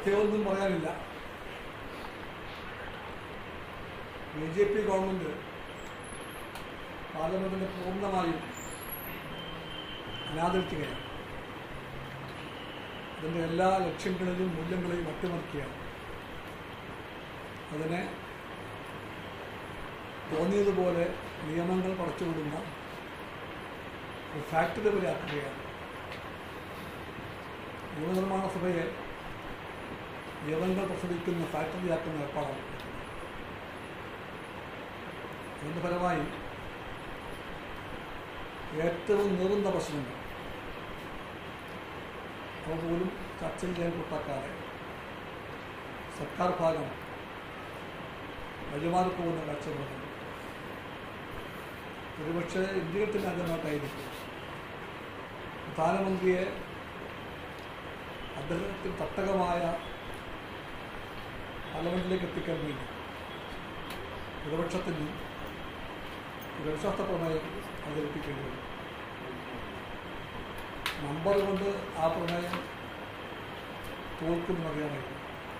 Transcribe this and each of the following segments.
പ്രത്യേകമൊന്നും പറയാനില്ല B J P government പാർലമെൻറ്റിനെ പൂർണ്ണമായും അനാദരിക്കുകയാണ് അതിൻ്റെ എല്ലാ ലക്ഷ്യങ്ങളെയും മൂല്യങ്ങളെയും അട്ടിമറിക്കുകയാണ് അതിനെ തോന്നിയതുപോലെ നിയമങ്ങൾ പടച്ചുവിടുന്ന ഒരു ഫാക്ടറി പോലെയാക്കുകയാണ് നിയമനിർമ്മാണ സഭയെ നിയമങ്ങൾ പ്രസവിക്കുന്ന ഫാക്ടറിയാക്കുന്ന ഏർപ്പാടാണ് അതിൻ്റെ ഫലമായി ഏറ്റവും നീറുന്ന പ്രശ്നങ്ങൾ അവ പോലും ചർച്ച ചെയ്യാൻ കൂട്ടാക്കാതെ സർക്കാർ ഭാഗം വഴിമാറിപ്പോകുന്ന കാഴ്ചകളുണ്ട് ഒരുപക്ഷെ ഇന്ത്യയിൽ ആദ്യമായിട്ടായിരിക്കും പ്രധാനമന്ത്രിയെ അദ്ദേഹത്തിന് തട്ടകമായ പാർലമെന്റിലേക്ക് എത്തിക്കാൻ വേണ്ടി പ്രതിപക്ഷത്തിന് ഒരു വിശ്വാസ പ്രമേയം അവതരിപ്പിക്കേണ്ടി വരും നമ്പർ കൊണ്ട് ആ പ്രമേയം തോൽക്കുമെന്നറിയാമായിരുന്നു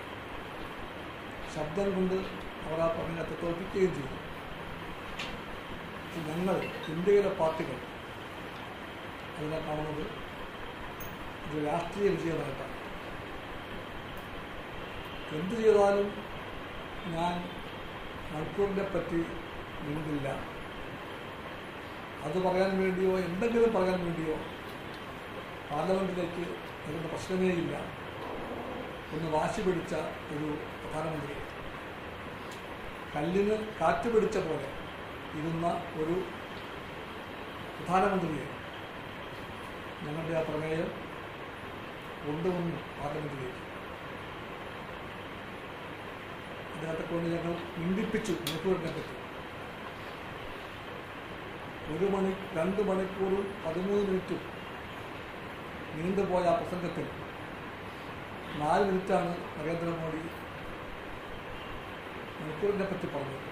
ശബ്ദം കൊണ്ട് അവർ ആ പ്രമേയത്തെ തോൽപ്പിക്കുകയും ചെയ്തു പക്ഷെ ഞങ്ങൾ ഇന്ത്യയിലെ പാർട്ടികൾ അതിനെ കാണുന്നത് ഒരു രാഷ്ട്രീയ വിജയമായിട്ടാണ് എന്ത് ചെയ്താലും ഞാൻ മണിക്കൂറിനെ പറ്റി മിണ്ടില്ല അത് പറയാൻ വേണ്ടിയോ എന്തെങ്കിലും പറയാൻ വേണ്ടിയോ പാർലമെൻറ്റിലേക്ക് വരുന്ന പ്രശ്നമേ ഇല്ല ഒന്ന് വാശി പിടിച്ച ഒരു പ്രധാനമന്ത്രി കല്ലിന് കാറ്റ് പിടിച്ച പോലെ ഇരുന്ന ഒരു പ്രധാനമന്ത്രിയെ ഞങ്ങളുടെ ആ പ്രമേയം കൊണ്ടുവന്നു പാർലമെന്റിലേക്ക് അദ്ദേഹത്തെ കൊണ്ട് ഞങ്ങൾ നിന്ദിപ്പിച്ചു മണിക്കൂറിനെ പറ്റി ഒരു മണി രണ്ട് മണിക്കൂറും പതിമൂന്ന് മിനിറ്റും നീണ്ടുപോയ ആ പ്രസംഗത്തിൽ നാല് മിനിറ്റാണ് നരേന്ദ്രമോദി മണിക്കൂറിനെ പറ്റി പറഞ്ഞത്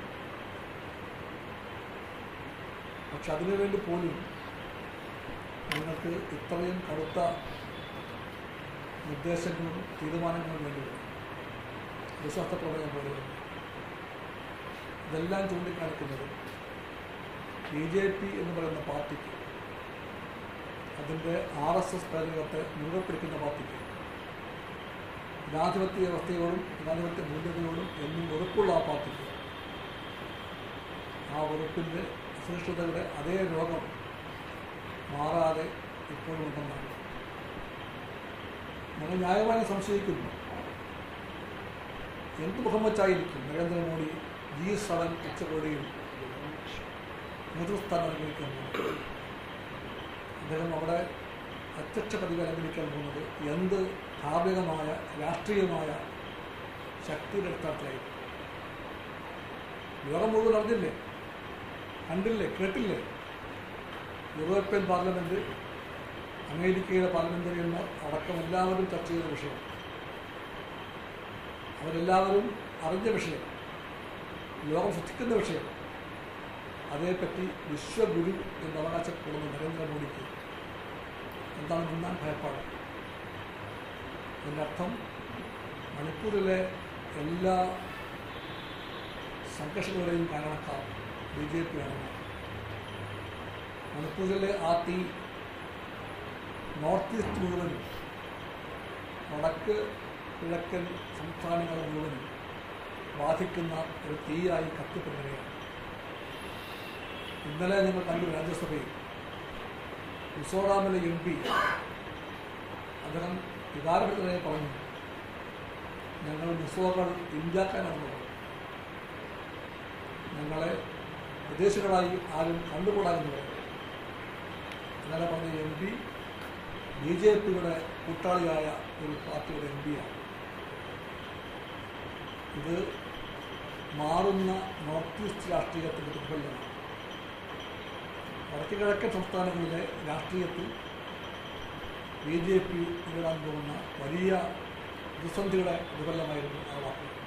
പക്ഷെ അതിനുവേണ്ടി പോലും നിങ്ങൾക്ക് ഇത്രയും കടുത്ത നിർദ്ദേശങ്ങളും തീരുമാനങ്ങളും വേണ്ടി വരും വിശ്വാസ പ്രമേയം പോലെ വരും. ഇതെല്ലാം ചൂണ്ടിക്കാണിക്കുന്നത് ബി ജെ പി എന്ന് പറയുന്ന പാർട്ടിക്ക് അതിൻ്റെ ആർ എസ് എസ് പ്രേരകത്തെ മുറുകെ പിടിക്കുന്ന പാർട്ടിക്ക് ജനാധിപത്യ വ്യവസ്ഥയോടും ജനാധിപത്യ മൂല്യതയോടും എന്നും വെറുപ്പുള്ള ആ പാർട്ടിക്ക് ആ വെറുപ്പിൻ്റെ അസഹിഷ്ണുതയുടെ അതേ രോഗം മാറാതെ ഇപ്പോഴും ഉണ്ടെന്നാണ് ഞങ്ങൾ ന്യായമായി സംശയിക്കുന്നു എന്ത് മുഖമ്മച്ചായിരിക്കും നരേന്ദ്രമോദി ജി സെവൻ ഉച്ചകോടിയിൽ നേതൃസ്ഥാനം അലങ്കരിക്കാൻ പോകുന്നത് അദ്ദേഹം അവിടെ അധ്യക്ഷ പദവി അലങ്കരിക്കാൻ പോകുന്നത് എന്ത് ധാർമ്മികമായ രാഷ്ട്രീയമായ ശക്തിയുടെ അടിസ്ഥാനത്തിലായിരിക്കും ലോകം മുഴുവൻ അറിഞ്ഞില്ലേ കണ്ടില്ലേ കേട്ടില്ലേ യൂറോപ്യൻ പാർലമെൻറ്റ് അമേരിക്കയുടെ പാർലമെന്ററിയന്മാർ അടക്കം എല്ലാവരും ചർച്ച ചെയ്ത വിഷയം അവരെല്ലാവരും അറിഞ്ഞ വിഷയം ലോകം ശ്രദ്ധിക്കുന്ന വിഷയം അതേപ്പറ്റി വിശ്വഗുരു എന്ന് അവകാശപ്പെടുന്ന നരേന്ദ്രമോദിക്ക് എന്താണ് മുന്നാൻ ഭയപ്പാട് അതിൻ്റെ അർത്ഥം മണിപ്പൂരിലെ എല്ലാ സംഘർഷങ്ങളുടെയും കാരണക്കാർ ബി ജെ പി ആണെന്നാണ് മണിപ്പൂരിലെ ആ തീ നോർത്ത് ഈസ്റ്റ് മുഴുവനും വടക്ക് കിഴക്കൻ സംസ്ഥാനങ്ങൾ മുഴുവനും ബാധിക്കുന്ന ഒരു തീയായി കത്തിപ്പറ്റുകയാണ് ഇന്നലെ ഞങ്ങൾ കണ്ടു രാജ്യസഭയിൽ മിസോറാമിലെ എം പി അദ്ദേഹം വികാരഭരിതനായി പറഞ്ഞു ഞങ്ങൾ മിസോകൾ ഇന്ത്യക്കാരാണെന്ന് പറഞ്ഞു ഞങ്ങളെ വിദേശികളായി ആരും കണ്ടുകൂടാമെന്ന് പറഞ്ഞു ഇന്നലെ പറഞ്ഞ എം പി ബി ജെ പിയുടെ കൂട്ടാളിയായ ഒരു പാർട്ടിയുടെ എം പിയാണ് ഇത് മാറുന്ന നോർത്ത് ഈസ്റ്റ് രാഷ്ട്രീയത്തിൻ്റെ ദുർബലമാണ് വടക്ക് കിഴക്കൻ സംസ്ഥാനങ്ങളിലെ രാഷ്ട്രീയത്തിൽ ബി ജെ പി നേരിടാൻ പോകുന്ന വലിയ പ്രതിസന്ധിയുടെ ദുർബലമായിരുന്നു ആ വാക്കുകൾ